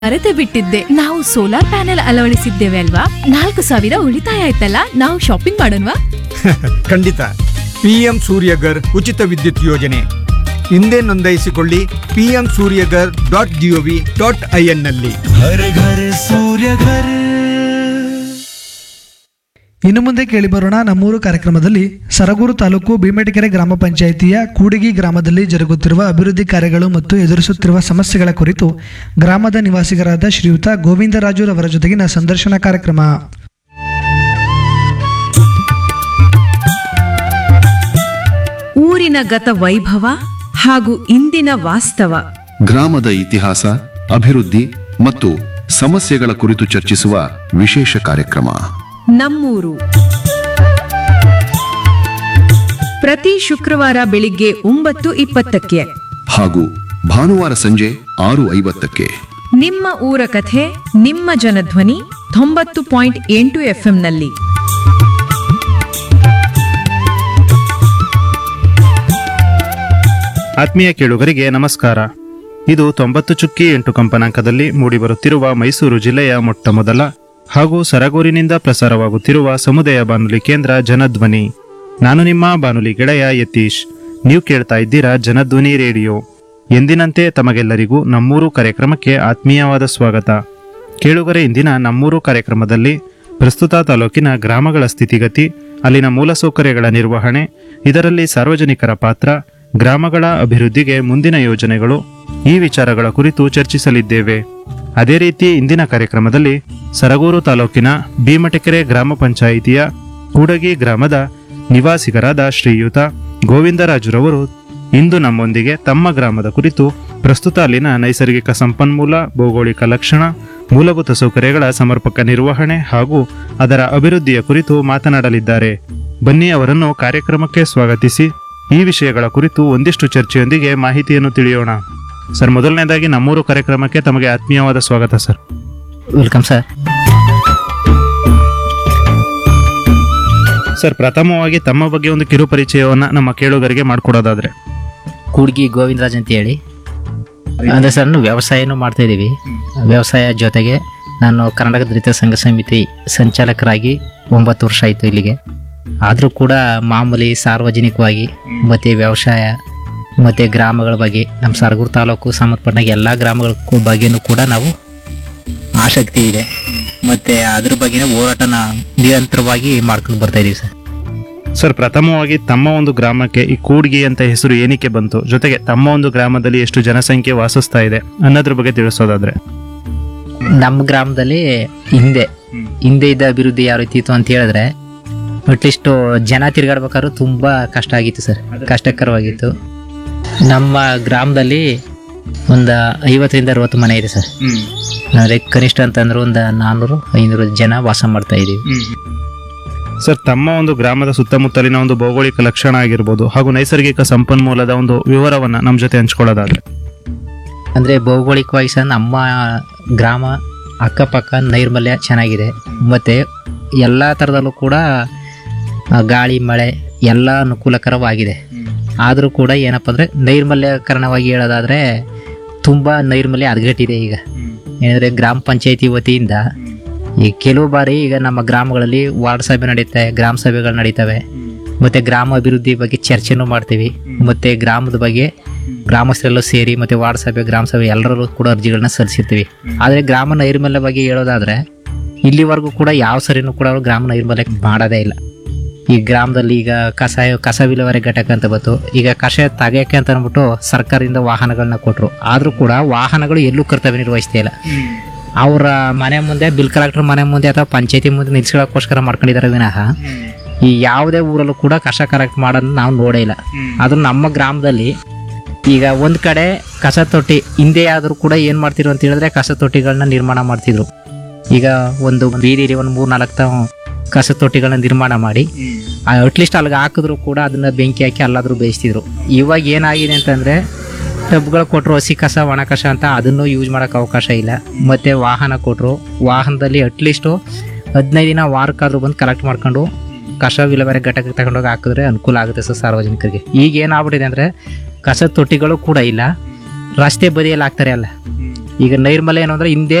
ಮರೆತೆ ಬಿಟ್ಟಿದ್ದೆ ನಾವು solar panel ಅಳವಡಿಸಿದ್ದೇವೆ ಅಲ್ವಾ ನಾಲ್ಕು ಸಾವಿರ ಉಳಿತಾಯ ಆಯ್ತಲ್ಲ ನಾವು ಶಾಪಿಂಗ್ ಮಾಡೋಣವಾ ಖಂಡಿತ ಪಿಎಂ ಸೂರ್ಯಗರ್ ಉಚಿತ ವಿದ್ಯುತ್ ಯೋಜನೆ ಹಿಂದೆ ನೋಂದಾಯಿಸಿಕೊಳ್ಳಿ PM Suryaghar dot GOV dot IN ನಲ್ಲಿ हर घर सूर्य घर ಇನ್ನು ಮುಂದೆ ಕೇಳಿಬರೋಣ ನಮ್ಮೂರು ಕಾರ್ಯಕ್ರಮದಲ್ಲಿ ಸರಗೂರು ತಾಲೂಕು ಭೀಮಟಿಕೆರೆ ಗ್ರಾಮ ಪಂಚಾಯಿತಿಯ ಕೂಡಿಗಿ ಗ್ರಾಮದಲ್ಲಿ ಜರುಗುತ್ತಿರುವ ಅಭಿವೃದ್ಧಿ ಕಾರ್ಯಗಳು ಮತ್ತು ಎದುರಿಸುತ್ತಿರುವ ಸಮಸ್ಯೆಗಳ ಕುರಿತು ಗ್ರಾಮದ ನಿವಾಸಿಗರಾದ ಶ್ರೀಯುತ ಗೋವಿಂದರಾಜುರವರ ಜೊತೆಗಿನ ಸಂದರ್ಶನ ಕಾರ್ಯಕ್ರಮ ಊರಿನ ಗತ ವೈಭವ ಹಾಗೂ ಇಂದಿನ ವಾಸ್ತವ ಗ್ರಾಮದ ಇತಿಹಾಸ ಅಭಿವೃದ್ಧಿ ಮತ್ತು ಸಮಸ್ಯೆಗಳ ಕುರಿತು ಚರ್ಚಿಸುವ ವಿಶೇಷ ಕಾರ್ಯಕ್ರಮ ನಮ್ಮೂರು ಪ್ರತಿ ಶುಕ್ರವಾರ ಬೆಳಿಗ್ಗೆ ಒಂಬತ್ತು ಇಪ್ಪತ್ತಕ್ಕೆ ಹಾಗೂ ಭಾನುವಾರ ಸಂಜೆ ಆರು ಐವತ್ತಕ್ಕೆ ನಿಮ್ಮ ಊರ ಕಥೆ ನಿಮ್ಮ ಜನಧ್ವನಿ ತೊಂಬತ್ತು ಪಾಯಿಂಟ್ ಎಂಟು ಎಫ್ಎಂನಲ್ಲಿ ಆತ್ಮೀಯ ಕೇಳುಗರಿಗೆ ನಮಸ್ಕಾರ ಇದು ತೊಂಬತ್ತು ಚುಕ್ಕಿ ಎಂಟು ಕಂಪನಾಂಕದಲ್ಲಿ ಮೂಡಿಬರುತ್ತಿರುವ ಮೈಸೂರು ಜಿಲ್ಲೆಯ ಮೊಟ್ಟ ಮೊದಲ ಹಾಗೂ ಸರಗೂರಿನಿಂದ ಪ್ರಸಾರವಾಗುತ್ತಿರುವ ಸಮುದಾಯ ಬಾನುಲಿ ಕೇಂದ್ರ ಜನಧ್ವನಿ ನಾನು ನಿಮ್ಮ ಬಾನುಲಿ ಗೆಳೆಯ ಯತೀಶ್ ನೀವು ಕೇಳ್ತಾ ಇದ್ದೀರಾ ಜನಧ್ವನಿ ರೇಡಿಯೋ ಎಂದಿನಂತೆ ತಮಗೆಲ್ಲರಿಗೂ ನಮ್ಮೂರು ಕಾರ್ಯಕ್ರಮಕ್ಕೆ ಆತ್ಮೀಯವಾದ ಸ್ವಾಗತ ಕೇಳುಗರೆ ಇಂದಿನ ನಮ್ಮೂರು ಕಾರ್ಯಕ್ರಮದಲ್ಲಿ ಪ್ರಸ್ತುತ ತಾಲೂಕಿನ ಗ್ರಾಮಗಳ ಸ್ಥಿತಿಗತಿ ಅಲ್ಲಿನ ಮೂಲಸೌಕರ್ಯಗಳ ನಿರ್ವಹಣೆ ಇದರಲ್ಲಿ ಸಾರ್ವಜನಿಕರ ಪಾತ್ರ ಗ್ರಾಮಗಳ ಅಭಿವೃದ್ಧಿಗೆ ಮುಂದಿನ ಯೋಜನೆಗಳು ಈ ವಿಚಾರಗಳ ಕುರಿತು ಚರ್ಚಿಸಲಿದ್ದೇವೆ ಅದೇ ರೀತಿ ಇಂದಿನ ಕಾರ್ಯಕ್ರಮದಲ್ಲಿ ಸರಗೂರು ತಾಲೂಕಿನ ಭೀಮಟಕೆರೆ ಗ್ರಾಮ ಪಂಚಾಯಿತಿಯ ಕೂಡಗಿ ಗ್ರಾಮದ ನಿವಾಸಿಗರಾದ ಶ್ರೀಯುತ ಗೋವಿಂದರಾಜುರವರು ಇಂದು ನಮ್ಮೊಂದಿಗೆ ತಮ್ಮ ಗ್ರಾಮದ ಕುರಿತು ಪ್ರಸ್ತುತ ಅಲ್ಲಿನ ನೈಸರ್ಗಿಕ ಸಂಪನ್ಮೂಲ ಭೌಗೋಳಿಕ ಲಕ್ಷಣ ಮೂಲಭೂತ ಸೌಕರ್ಯಗಳ ಸಮರ್ಪಕ ನಿರ್ವಹಣೆ ಹಾಗೂ ಅದರ ಅಭಿವೃದ್ಧಿಯ ಕುರಿತು ಮಾತನಾಡಲಿದ್ದಾರೆ ಬನ್ನಿ ಅವರನ್ನು ಕಾರ್ಯಕ್ರಮಕ್ಕೆ ಸ್ವಾಗತಿಸಿ ಈ ವಿಷಯಗಳ ಕುರಿತು ಒಂದಿಷ್ಟು ಚರ್ಚೆಯೊಂದಿಗೆ ಮಾಹಿತಿಯನ್ನು ತಿಳಿಯೋಣ ಸರ್ ಮೊದಲನೇದಾಗಿ ನಮ್ಮೂರು ಕಾರ್ಯಕ್ರಮಕ್ಕೆ ತಮಗೆ ಆತ್ಮೀಯವಾದ ಸ್ವಾಗತ ಸರ್ ವೆಲ್ಕಮ್ ಸರ್ ಸರ್ ಪ್ರಥಮವಾಗಿ ತಮ್ಮ ಬಗ್ಗೆ ಒಂದು ಕಿರು ಪರಿಚಯವನ್ನ ನಮ್ಮ ಕೇಳುಗರಿಗೆ ಮಾಡಿಕೊಡೋದಾದ್ರೆ ಕೂಡ್ಗಿ ಗೋವಿಂದರಾಜ್ ಅಂತ ಹೇಳಿ ಅಂದರೆ ಸರ್ ನಾವು ವ್ಯವಸಾಯನೂ ಮಾಡ್ತಾ ಇದ್ದೀವಿ ವ್ಯವಸಾಯ ಜೊತೆಗೆ ನಾನು ಕರ್ನಾಟಕ ದಲಿತ ಸಂಘ ಸಮಿತಿ ಸಂಚಾಲಕರಾಗಿ ಒಂಬತ್ತು ವರ್ಷ ಆಯಿತು ಇಲ್ಲಿಗೆ ಆದರೂ ಕೂಡ ಮಾಮೂಲಿ ಸಾರ್ವಜನಿಕವಾಗಿ ಮತ್ತು ವ್ಯವಸಾಯ ಮತ್ತು ಗ್ರಾಮಗಳ ಬಗ್ಗೆ ನಮ್ಮ ಸರಗೂರು ತಾಲೂಕು ಸಂಬಂಧಪಟ್ಟ ಎಲ್ಲ ಗ್ರಾಮಗಳ ಕು- ಬಗ್ಗೆನೂ ಕೂಡ ನಾವು ಆಸಕ್ತಿ ಇದೆ ಮತ್ತು ಅದ್ರ ಬಗ್ಗೆನೇ ಹೋರಾಟನ ನಿರಂತರವಾಗಿ ಮಾಡ್ಕೊಂಡು ಬರ್ತಾ ಇದ್ದೀವಿ ಸರ್ ಸರ್ ಪ್ರಥಮವಾಗಿ ತಮ್ಮ ಒಂದು ಗ್ರಾಮಕ್ಕೆ ಈ ಕೂಡ್ಗಿ ಅಂತ ಹೆಸರು ಏನಕ್ಕೆ ಬಂತು ಜೊತೆಗೆ ತಮ್ಮ ಒಂದು ಗ್ರಾಮದಲ್ಲಿ ಎಷ್ಟು ಜನಸಂಖ್ಯೆ ವಾಸಿಸ್ತಾ ಇದೆ ಅನ್ನೋದ್ರ ಬಗ್ಗೆ ತಿಳಿಸೋದಾದ್ರೆ ನಮ್ಮ ಗ್ರಾಮದಲ್ಲಿ ಹಿಂದೆ ಹಿಂದೆ ಇದ್ದ ಅಭಿವೃದ್ಧಿ ಯಾವ ರೀತಿ ಇತ್ತು ಅಂತ ಹೇಳಿದ್ರೆ ಅಟ್ಲೀಸ್ಟ್ ಜನ ತಿರ್ಗಾಡ್ಬೇಕಾದ್ರೂ ತುಂಬಾ ಕಷ್ಟ ಆಗಿತ್ತು ಸರ್ ಕಷ್ಟಕರವಾಗಿತ್ತು ನಮ್ಮ ಗ್ರಾಮದಲ್ಲಿ ಒಂದು ಐವತ್ತರಿಂದ ಅರವತ್ತು ಮನೆ ಇದೆ ಸರ್ ಅಂದ್ರೆ ಕನಿಷ್ಠ ಅಂತಂದ್ರೆ ಒಂದು ನಾನ್ನೂರು ಐನೂರು ಜನ ವಾಸ ಮಾಡ್ತಾ ಇದೀವಿ ಸರ್ ತಮ್ಮ ಒಂದು ಗ್ರಾಮದ ಸುತ್ತಮುತ್ತಲಿನ ಒಂದು ಭೌಗೋಳಿಕ ಲಕ್ಷಣ ಆಗಿರ್ಬೋದು ಹಾಗೂ ನೈಸರ್ಗಿಕ ಸಂಪನ್ಮೂಲದ ಒಂದು ವಿವರವನ್ನ ನಮ್ಮ ಜೊತೆ ಹಂಚ್ಕೊಳ್ಳೋದಾದ್ರೆ ಅಂದರೆ ಭೌಗೋಳಿಕವಾಗಿ ಸಹ ನಮ್ಮ ಗ್ರಾಮ ಅಕ್ಕಪಕ್ಕ ನೈರ್ಮಲ್ಯ ಚೆನ್ನಾಗಿದೆ ಮತ್ತು ಎಲ್ಲ ಥರದಲ್ಲೂ ಕೂಡ ಆ, ಗಾಳಿ ಮಳೆ ಎಲ್ಲ ಅನುಕೂಲಕರವಾಗಿದೆ ಆದರೂ ಕೂಡ ಏನಪ್ಪ ಅಂದರೆ ನೈರ್ಮಲ್ಯಕರಣವಾಗಿ ಹೇಳೋದಾದರೆ ತುಂಬ ನೈರ್ಮಲ್ಯ ಹದಗೆಟ್ಟಿದೆ ಈಗ ಏನಂದರೆ ಗ್ರಾಮ ಪಂಚಾಯತಿ ವತಿಯಿಂದ ಈ ಕೆಲವು ಬಾರಿ ಈಗ ನಮ್ಮ ಗ್ರಾಮಗಳಲ್ಲಿ ವಾರ್ಡ್ ಸಭೆ ನಡೀತವೆ ಗ್ರಾಮ ಸಭೆಗಳು ನಡೀತವೆ ಮತ್ತೆ ಗ್ರಾಮ ಅಭಿವೃದ್ಧಿ ಬಗ್ಗೆ ಚರ್ಚೆನೂ ಮಾಡ್ತೀವಿ ಮತ್ತೆ ಗ್ರಾಮದ ಬಗ್ಗೆ ಗ್ರಾಮಸ್ಥರೆಲ್ಲ ಸೇರಿ ಮತ್ತೆ ವಾರ್ಡ್ ಸಭೆ ಗ್ರಾಮ ಸಭೆ ಎಲ್ಲರೂ ಕೂಡ ಅರ್ಜಿಗಳನ್ನ ಸಲ್ಲಿಸಿರ್ತೀವಿ ಆದರೆ ಗ್ರಾಮ ನೈರ್ಮಲ್ಯ ಬಗ್ಗೆ ಹೇಳೋದಾದ್ರೆ ಇಲ್ಲಿವರೆಗೂ ಕೂಡ ಯಾವ ಸರಿನೂ ಕೂಡ ಅವರು ಗ್ರಾಮ ನೈರ್ಮಲ್ಯ ಮಾಡೋದೇ ಇಲ್ಲ ಈ ಗ್ರಾಮದಲ್ಲಿ ಈಗ ಕಸ ಕಸ ವಿಲೇವಾರಿ ಘಟಕ ಅಂತ ಬಂತು ಈಗ ಕಸ ತೆಗೆಯಕ್ಕೆ ಅಂತ ಅಂದ್ಬಿಟ್ಟು ಸರ್ಕಾರದಿಂದ ವಾಹನಗಳನ್ನ ಕೊಟ್ಟರು ಆದರೂ ಕೂಡ ವಾಹನಗಳು ಎಲ್ಲೂ ಕರ್ತವ್ಯ ನಿರ್ವಹಿಸ್ತಾ ಇಲ್ಲ ಅವರ ಮನೆ ಮುಂದೆ ಬಿಲ್ ಕಲೆಕ್ಟರ್ ಮನೆ ಮುಂದೆ ಅಥವಾ ಪಂಚಾಯತಿ ಮುಂದೆ ನಿಲ್ಸ್ಕೊಳ್ಳೋಕ್ಕೋಸ್ಕರ ಮಾಡ್ಕೊಂಡಿದ್ದಾರೆ ವಿನಃ ಈ ಯಾವುದೇ ಊರಲ್ಲೂ ಕೂಡ ಕಸ ಕರೆಕ್ಟ್ ಮಾಡೋದನ್ನ ನಾವು ನೋಡೇ ಇಲ್ಲ ಅದು ನಮ್ಮ ಗ್ರಾಮದಲ್ಲಿ ಈಗ ಒಂದ್ ಕಡೆ ಕಸ ತೊಟ್ಟಿ ಹಿಂದೆ ಆದ್ರೂ ಕೂಡ ಏನ್ ಮಾಡ್ತಿದ್ರು ಅಂತ ಹೇಳಿದ್ರೆ ಕಸ ತೊಟ್ಟಿಗಳನ್ನ ನಿರ್ಮಾಣ ಮಾಡ್ತಿದ್ರು ಈಗ ಒಂದು ಬೀದಿಲಿ ಒಂದು ಮೂರ್ ನಾಲ್ಕು ತ ಕಸ ತೊಟ್ಟಿಗಳನ್ನ ನಿರ್ಮಾಣ ಮಾಡಿ ಅಟ್ಲೀಸ್ಟ್ ಅಲ್ಲಿಗೆ ಹಾಕಿದ್ರು ಕೂಡ ಅದನ್ನ ಬೆಂಕಿ ಹಾಕಿ ಅಲ್ಲಾದ್ರೂ ಬೇಯಿಸ್ತಿದ್ರು ಇವಾಗ ಏನಾಗಿದೆ ಅಂತಂದ್ರೆ ಟಬ್ಗಳು ಕೊಟ್ಟರು ಹಸಿ ಕಸ ಒಣ ಕಸ ಅಂತ ಅದನ್ನು ಯೂಸ್ ಮಾಡೋಕೆ ಅವಕಾಶ ಇಲ್ಲ ಮತ್ತೆ ವಾಹನ ಕೊಟ್ಟರು ವಾಹನದಲ್ಲಿ ಅಟ್ಲೀಸ್ಟು ಹದಿನೈದು ದಿನ ವಾರಕ್ಕಾದ್ರೂ ಬಂದು ಕಲೆಕ್ಟ್ ಮಾಡ್ಕೊಂಡು ಕಸ ವಿಲೇವಾರಿ ಘಟಕಕ್ಕೆ ತಗೊಂಡೋಗಿ ಹಾಕಿದ್ರೆ ಅನುಕೂಲ ಆಗುತ್ತೆ ಸರ್ ಸಾರ್ವಜನಿಕರಿಗೆ ಈಗ ಏನಾಗ್ಬಿಟ್ಟಿದೆ ಅಂದರೆ ಕಸ ತೊಟ್ಟಿಗಳು ಕೂಡ ಇಲ್ಲ ರಸ್ತೆ ಬದಿಯಲ್ಲಿ ಹಾಕ್ತಾರೆ ಅಲ್ಲ ಈಗ ನೈರ್ಮಲ್ಯ ಏನು ಅಂದ್ರೆ ಹಿಂದೆ